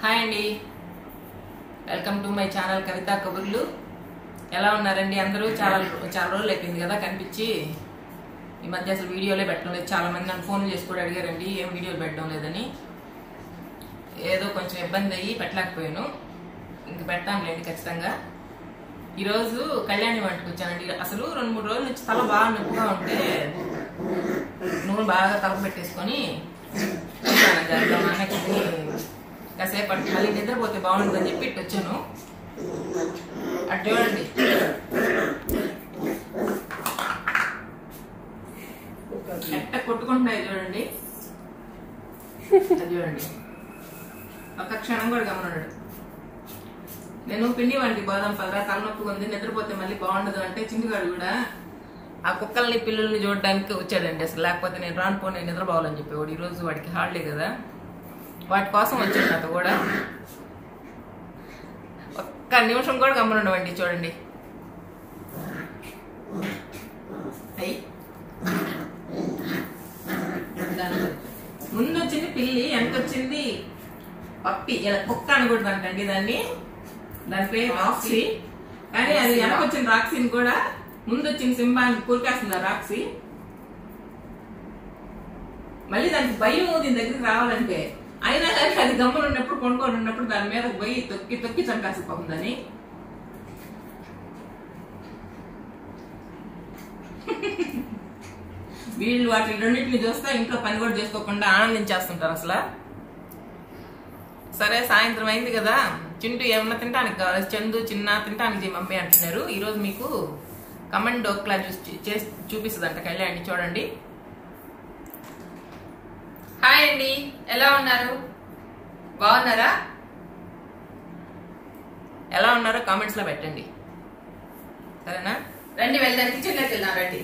hi అండి welcome to my channel Kavitha కబుర్లు ఎలా ఉన్నారండి అందరూ చాలా చాలా రోజులు అయిపోయింది కదా కనిపించి ఈ మధ్య అసలు వీడియోలే పెట్టడం లేదు చాలా మంది నన్ను ఫోన్ చేసి కూడా అడిగారండి ఏం వీడియోలు పెట్టడం లేదని ఏదో కొంచెం ఇబ్బంది అయ్యి పెట్టలేకపోయాను ఇంక పెడతానులేండి ఖచ్చితంగా ఈరోజు కళ్యాణి వంటకు వచ్చానండి అసలు రెండు మూడు రోజుల నుంచి తల బాగా నొప్పిగా ఉంటే నూనె బాగా తల పెట్టేసుకొని చూశాను జరగడం అన్నకి కాసేపు అటు మళ్ళీ నిద్రపోతే బాగుంటుందని చెప్పి ఇటు వచ్చాను అటు చూడండి ఎట్ట కొట్టుకుంటున్నాయి చూడండి అది చూడండి ఒక్క క్షణం కూడా గమనడు నేను పిండి వంటి బాదం పదరా తలనొప్పి ఉంది నిద్రపోతే మళ్ళీ బాగుండదు అంటే చింటిగాడు కూడా ఆ కుక్కల్ని పిల్లల్ని చూడడానికి వచ్చాడండి అసలు లేకపోతే నేను రాను పోనీ నిద్రపోవాలని చెప్పేవాడు ఈ రోజు వాడికి హాలిడే కదా వాటి కోసం వచ్చాడు నాతో కూడా ఒక్క నిమిషం కూడా గమనండి చూడండి అయ్యి ముందు వచ్చింది పిల్లి వెనకొచ్చింది పప్పి ఇలా కుక్క అనకూడదు అంటండి దాన్ని దాని పేరు రాక్సీ కానీ అది వెనకొచ్చిన రాక్సీని కూడా ముందు వచ్చిన సింబాన్ని కూరికేస్తుంది ఆ రాక్సీ మళ్ళీ దానికి భయం దీని దగ్గరికి రావాలంటే అయినా కానీ అది గమ్మున ఉన్నప్పుడు కొనుక్కొని ఉన్నప్పుడు దాని మీద పోయి తొక్కి తొక్కి చంపేసి పాపం దాన్ని వీళ్ళు వాటి రెండింటిని చూస్తే ఇంట్లో పని కూడా చేసుకోకుండా ఆనందించేస్తుంటారు అసలు సరే సాయంత్రం అయింది కదా చింటూ ఏమన్నా తింటానికి కావాలి చందు చిన్న తింటానికి మమ్మీ అంటున్నారు ఈరోజు మీకు కమెంట్ డోక్లా చూసి చేసి చూపిస్తుందంట కళ్యాణి చూడండి హాయ్ అండి ఎలా ఉన్నారు బాగున్నారా ఎలా ఉన్నారో కామెంట్స్ లో పెట్టండి సరేనా రండి వెళ్దాం కిచెన్లోకి వెళ్దాం రండి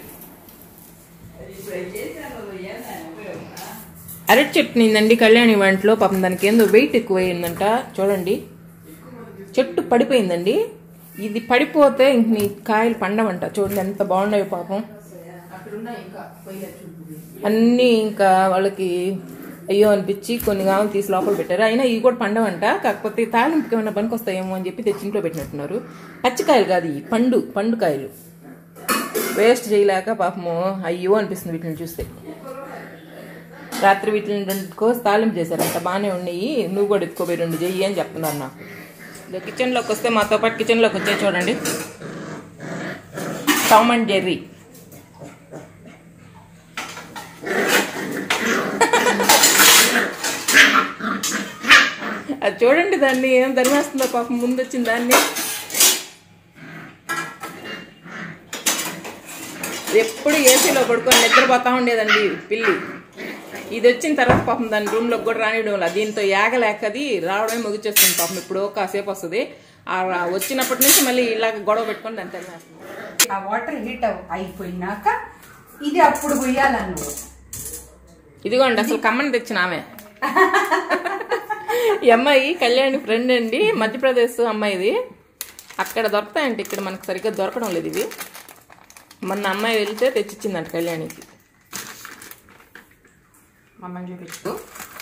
అరటి చెట్టు నిందండి కళ్యాణి వంటలో పాపం దానికి ఏందో వెయిట్ ఎక్కువ అయిందంట చూడండి చెట్టు పడిపోయిందండి ఇది పడిపోతే ఇంక నీ కాయలు పండవంట చూడండి ఎంత బాగున్నాయి పాపం అన్నీ ఇంకా వాళ్ళకి అయ్యో అనిపించి కొన్ని కావాలి తీసి లోపల పెట్టారు అయినా ఇవి కూడా పండవంట కాకపోతే తాలింపుకి ఏమైనా పనికి వస్తాయేమో అని చెప్పి తెచ్చి ఇంట్లో పెట్టినట్టున్నారు పచ్చికాయలు కాదు ఇవి పండు పండు కాయలు వేస్ట్ చేయలేక పాపము అయ్యో అనిపిస్తుంది వీటిని చూస్తే రాత్రి వీటిని రెండు కోసి తాలింపు చేశారంట బాగానే ఉన్నాయి నువ్వు కూడా ఎత్తుకోపోయి రెండు చెయ్యి అని చెప్తున్నారు నాకు ఇక కిచెన్లోకి వస్తే మాతో పాటు కిచెన్లోకి వచ్చే చూడండి టామ్ అండ్ జెర్రీ అది చూడండి దాన్ని ఏం ధరిమేస్తుందో పాపం ముందు వచ్చిన దాన్ని ఎప్పుడు ఏసీలో పడుకొని నిద్రపోతా ఉండేదండి పిల్లి ఇది వచ్చిన తర్వాత పాపం దాని రూమ్ లోకి కూడా రానివ్వడం వల్ల దీంతో ఏగలేకది రావడమే ముగిచేస్తుంది పాపం ఇప్పుడు కాసేపు వస్తుంది ఆ రా- వచ్చినప్పటి నుంచి మళ్ళీ ఇలాగ గొడవ పెట్టుకొని దాన్ని తరిమేస్తుంది ఆ వాటర్ హీట్ అవ్- అయిపోయినాక ఇది అప్పుడు పోయాలను ఇదిగోండి అసలు కమ్మని తెచ్చిన ఆమె ఈ అమ్మాయి కళ్యాణి ఫ్రెండ్ అండి మధ్యప్రదేశ్ అమ్మాయిది అక్కడ దొరుకుతాయంటే ఇక్కడ మనకు సరిగ్గా దొరకడం లేదు ఇవి మొన్న అమ్మాయి వెళ్తే తెచ్చిచ్చిందంట కళ్యాణికి మమ్మల్ని చూపించు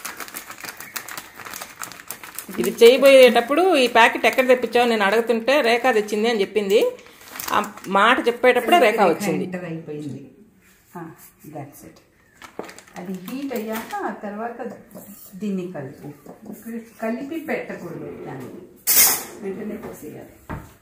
ఇది చేయబోయేటప్పుడు ఈ ప్యాకెట్ ఎక్కడ తెప్పించావు నేను అడుగుతుంటే రేఖ తెచ్చింది అని చెప్పింది ఆ మాట చెప్పేటప్పుడే రేఖ వచ్చింది ఎంటర్ అయిపోయింది దాట్స్ ఇట్ అది హీట్ అయ్యాక ఆ తర్వాత దీన్ని కలుపు కలిపి పెట్టకూడదు దాన్ని వెంటనే పోసేయాలి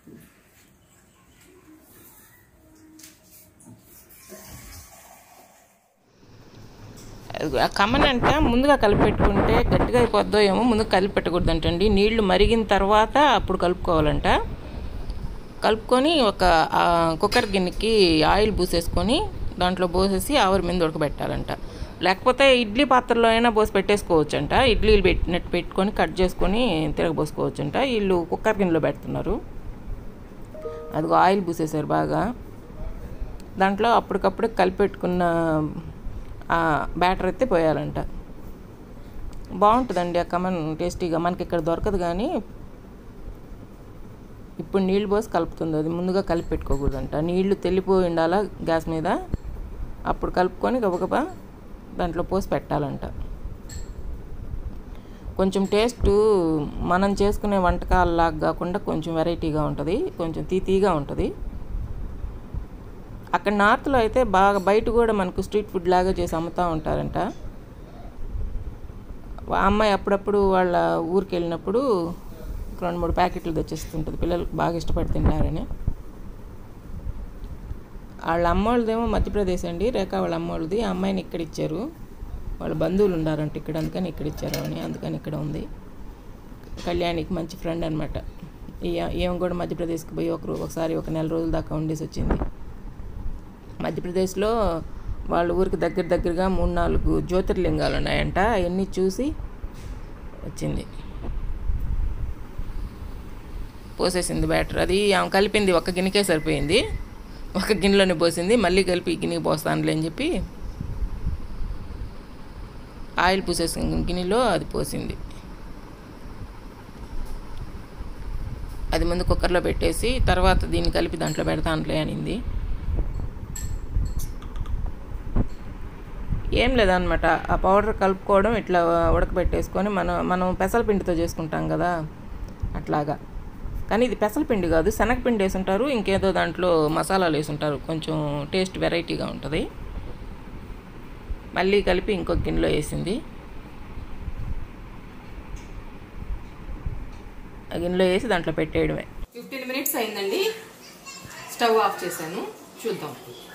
ఆ కమ్మని అంట ముందుగా కలిపి పెట్టుకుంటే గట్టిగా అయిపోద్దో ఏమో ముందు కలిపి పెట్టకూడదు అంటండి నీళ్లు మరిగిన తర్వాత అప్పుడు కలుపుకోవాలంట కలుపుకొని ఒక ఆ, కుక్కర్ గిన్నెకి ఆయిల్ పూసేసుకొని దాంట్లో పోసేసి ఆవిరి మీద ఉడకబెట్టాలంట లేకపోతే ఇడ్లీ పాత్రలో అయినా పోసి పెట్టేసుకోవచ్చంట ఇడ్లీలు పెట్టినట్టు పెట్టుకొని కట్ చేసుకొని తిరగబోసుకోవచ్చంట వీళ్ళు కుక్కర్ గిన్నెలో పెడుతున్నారు అదిగో ఆయిల్ పూసేశారు బాగా దాంట్లో అప్పటికప్పుడు కలిపెట్టుకున్న ఆ బ్యాటర్ అయితే పోయాలంట బాగుంటుందండి ఆ కమన్ టేస్టీగా మనకి ఇక్కడ దొరకదు కానీ ఇప్పుడు నీళ్ళు పోసి కలుపుతుంది అది ముందుగా కలిపి పెట్టుకోకూడదంట నీళ్లు తెల్లిపోయి ఉండాలా గ్యాస్ మీద అప్పుడు కలుపుకొని గబగబా దాంట్లో పోసి పెట్టాలంట కొంచెం టేస్ట్ మనం చేసుకునే వంటకాలలాగా కాకుండా కొంచెం వెరైటీగా ఉంటుంది కొంచెం తీతీగా ఉంటుంది అక్కడ నార్త్లో అయితే బాగా బయట కూడా మనకు స్ట్రీట్ ఫుడ్ లాగా చేసి అమ్ముతూ ఉంటారంట ఆ అమ్మాయి అప్పుడప్పుడు వాళ్ళ ఊరికి వెళ్ళినప్పుడు రెండు మూడు ప్యాకెట్లు తెచ్చిస్తుంటుంది పిల్లలకు బాగా ఇష్టపడి తింటారని వాళ్ళ అమ్మోళ్ళదేమో మధ్యప్రదేశ్ అండి రేఖ వాళ్ళ అమ్మోళ్ళది ఆ అమ్మాయిని ఇక్కడ ఇచ్చారు వాళ్ళ బంధువులు ఉండారంట ఇక్కడ అందుకని ఇక్కడ ఇచ్చారు అని అందుకని ఇక్కడ ఉంది కళ్యాణికి మంచి ఫ్రెండ్ అనమాట ఏం కూడా మధ్యప్రదేశ్కి పోయి ఒక రో- ఒకసారి ఒక నెల రోజుల దాకా ఉండేసి వచ్చింది మధ్యప్రదేశ్లో వాళ్ళ ఊరికి దగ్గర దగ్గరగా మూడు నాలుగు జ్యోతిర్లింగాలు ఉన్నాయంట అవన్నీ చూసి వచ్చింది పోసేసింది బ్యాటర్ అది ఆమె కలిపింది ఒక గిన్నెకే సరిపోయింది ఒక గిన్నెలోనే పోసింది మళ్ళీ కలిపి ఈ గిన్నెకి పోస్తానులే అని చెప్పి ఆయిల్ పూసేసిన గిన్నెలో అది పోసింది అది ముందు కుక్కర్లో పెట్టేసి తర్వాత దీన్ని కలిపి దాంట్లో పెడతానులే అనింది ఏం లేదనమాట ఆ పౌడర్ కలుపుకోవడం ఇట్లా ఉడకబెట్టేసుకొని మనం మనం పెసరపిండితో చేసుకుంటాం కదా అట్లాగా కానీ ఇది పెసరపిండి కాదు శనగపిండి వేసి ఉంటారు ఇంకేదో దాంట్లో మసాలాలు వేసి ఉంటారు కొంచెం టేస్ట్ వెరైటీగా ఉంటుంది మళ్ళీ కలిపి ఇంకొక గిన్నెలో వేసింది ఆ గిన్నెలో వేసి దాంట్లో పెట్టేయడమే ఫిఫ్టీన్ మినిట్స్ అయిందండి స్టవ్ ఆఫ్ చేశాను చూద్దాం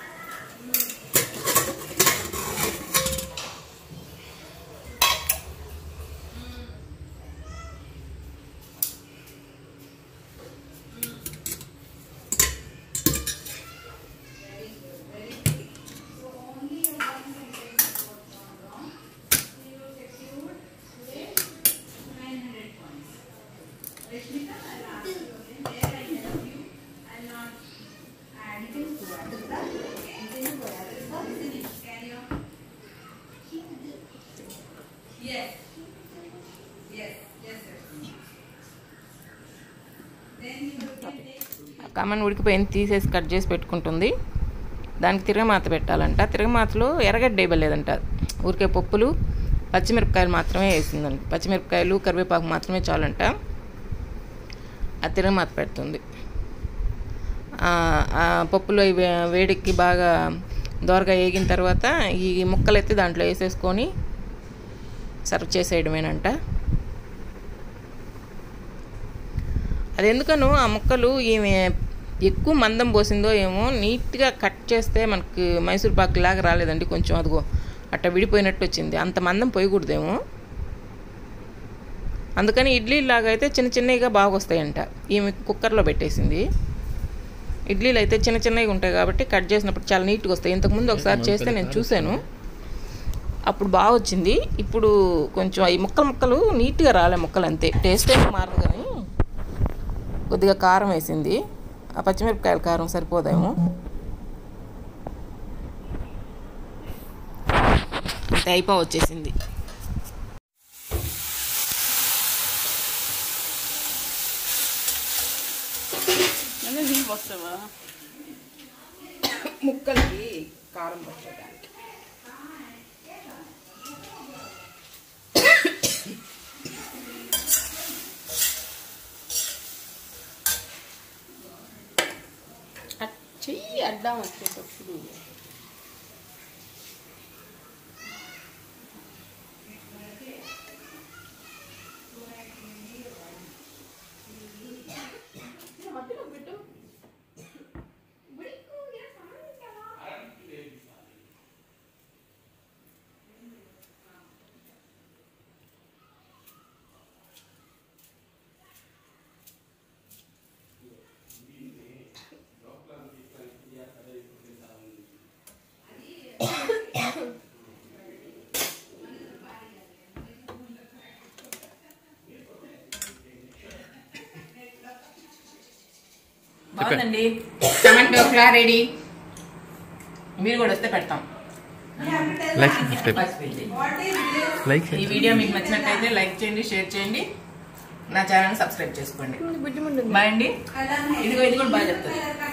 కమ్మని ఉడికిపోయింది తీసేసి కట్ చేసి పెట్టుకుంటుంది దానికి తిరగమాత పెట్టాలంట తిరగమాతలో ఎర్రగడ్డ వేయలేదంట ఊరికే పప్పులు పచ్చిమిరపకాయలు మాత్రమే వేసిందంట పచ్చిమిరపకాయలు కరివేపాకు మాత్రమే చాలంట ఆ తిరగమాత పెడుతుంది ఆ ఆ పప్పులు అవి వే- వేడికి బాగా దోరగా వేగిన తర్వాత ఈ ముక్కలు ఎత్తి దాంట్లో వేసేసుకొని సర్వ్ చేసేయడమేనంట అది ఎందుకనో ఆ ముక్కలు ఈమె ఎక్కువ మందం పోసిందో ఏమో నీట్గా కట్ చేస్తే మనకి మైసూర్ పాక్ లాగా రాలేదండి కొంచెం అదిగో అట్ట విడిపోయినట్టు వచ్చింది అంత మందం పోయకూడదేమో అందుకని ఇడ్లీ లాగా అయితే చిన్న చిన్నగా బాగా వస్తాయంట ఈమె కుక్కర్లో పెట్టేసింది ఇడ్లీలు అయితే చిన్న చిన్నగా ఉంటాయి కాబట్టి కట్ చేసినప్పుడు చాలా నీట్గా వస్తాయి ఇంతకుముందు ఒకసారి చేస్తే నేను చూశాను అప్పుడు బాగా వచ్చింది ఇప్పుడు కొంచెం ఈ ముక్కలు ముక్కలు నీట్గా రాలే ముక్కలు అంతే టేస్ట్ ఏమీ మారదు కానీ కొద్దిగా కారం వేసింది ఆ పచ్చిమిరపకాయల కారం సరిపోదేమో అంతే అయిపో వచ్చేసింది ముక్కలకి కారం పట్టడానికి చెయ్యి అడ్డం వచ్చేటప్పుడు బాగుందండి టమాటో క్లా రెడీ మీరు కూడా వస్తే పెడతాం లైక్ సబ్స్క్రైబ్ లైక్ ఈ వీడియో మీకు నచ్చినట్టయితే లైక్ చేయండి షేర్ చేయండి నా ఛానల్ సబ్స్క్రైబ్ చేసుకోండి బాయ్ అండి ఇదిగో ఇది కూడా బాగా చెప్తుంది